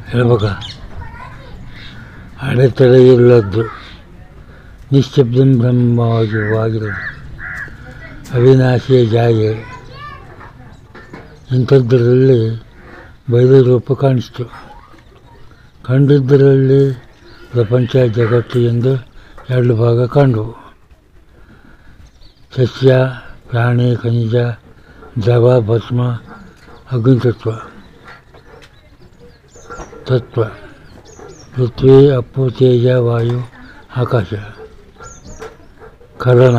ಹೇಳ್ಬೇಕಾ ಅಡೆತಡೆ ಇಲ್ಲದ್ದು ನಿಶ್ಶಬ್ದಂ ಬ್ರಹ್ಮವಾಗಿ ವಾಗಿರೋದು ಅವಿನಾಶಿಯ ಜಾಗೆ ಇಂಥದ್ದರಲ್ಲಿ ಬಯಲು ರೂಪ ಕಾಣಿಸ್ತು ಕಂಡಿದ್ದರಲ್ಲಿ ಪ್ರಪಂಚ ಜಗತ್ತು ಎಂದು ಎರಡು ಭಾಗ ಕಂಡವು ಸಸ್ಯ ಪ್ರಾಣಿ ಖನಿಜ ದ್ರವ ಭಸ್ಮ ಅಗ್ನಿತತ್ವ ತತ್ವ ಪೃಥ್ವಿ ಅಪ್ಪು ತೇಜ ವಾಯು ಆಕಾಶ ಕರಣ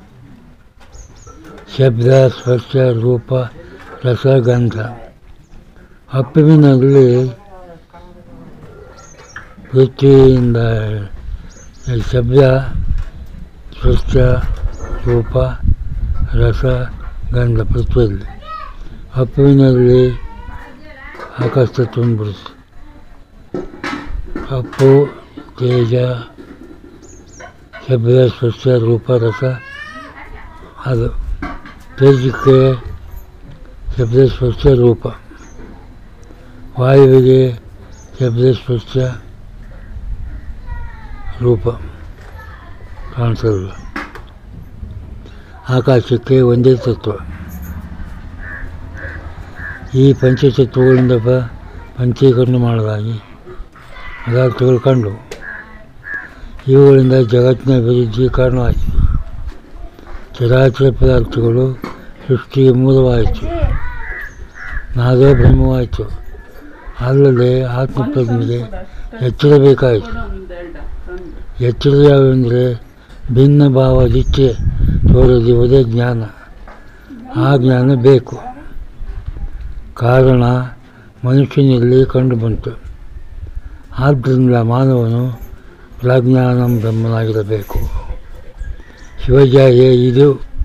ಶಬ್ದ ಸ್ಪರ್ಶ ರೂಪ ರಸಗಂಧ ಅಪ್ಪುವಿನಲ್ಲಿ ಪೃಥ್ವಿಯಿಂದ ಶಬ್ದ ಸ್ಪರ್ಶ ರೂಪ ರಸ ಗಂಧ ಪೃಥ್ವಿಯಲ್ಲಿ ಅಪ್ಪುವಿನಲ್ಲಿ ಆಕಾಶ ತುಂಬಿಡಿತು ಅಪ್ಪು ತೇಜ ಶಬ್ದ ಸ್ಪರ್ಶ ರೂಪ ರಸ ಅದು ತೇಜಕ್ಕೆ ಶಬ್ದ ಸ್ಪರ್ಶ ರೂಪ ವಾಯುವಿಗೆ ಶಬ್ದ ಸ್ಪರ್ಶ ರೂಪ ಕಾಣಿಸಲ್ಲ ಆಕಾಶಕ್ಕೆ ಒಂದೇ ತತ್ವ ಈ ಪಂಚತತ್ವಗಳಿಂದ ಪ ಪಂಚೀಕರಣ ಮಾಡಲಾಗಿ ಪದಾರ್ಥಗಳು ಕಂಡು ಇವುಗಳಿಂದ ಜಗತ್ತಿನ ಅಭಿವೃದ್ಧಿ ಕಾರಣವಾಯಿತು ಚರಾಚರ ಪದಾರ್ಥಗಳು ಸೃಷ್ಟಿಗೆ ಮೂಲವಾಯಿತು ನಾವೇ ಬ್ರಹ್ಮವಾಯಿತು ಅಲ್ಲದೆ ಆತ್ಮಪ್ರಜ್ಞೆಗೆ ಎಚ್ಚರ ಬೇಕಾಯಿತು ಎಚ್ಚರ ಯಾವೆಂದರೆ ಭಿನ್ನ ಭಾವದಿಚ್ಛೆ ತೋರದಿರುವುದೇ ಜ್ಞಾನ ಆ ಜ್ಞಾನ ಬೇಕು ಕಾರಣ ಮನುಷ್ಯನಲ್ಲಿ ಕಂಡುಬಂತು ಆದ್ದರಿಂದ ಮಾನವನು ಪ್ರಜ್ಞಾನಂ ಬ್ರಹ್ಮನಾಗಿರಬೇಕು ಶಿವಜಾಗೆ ಇದು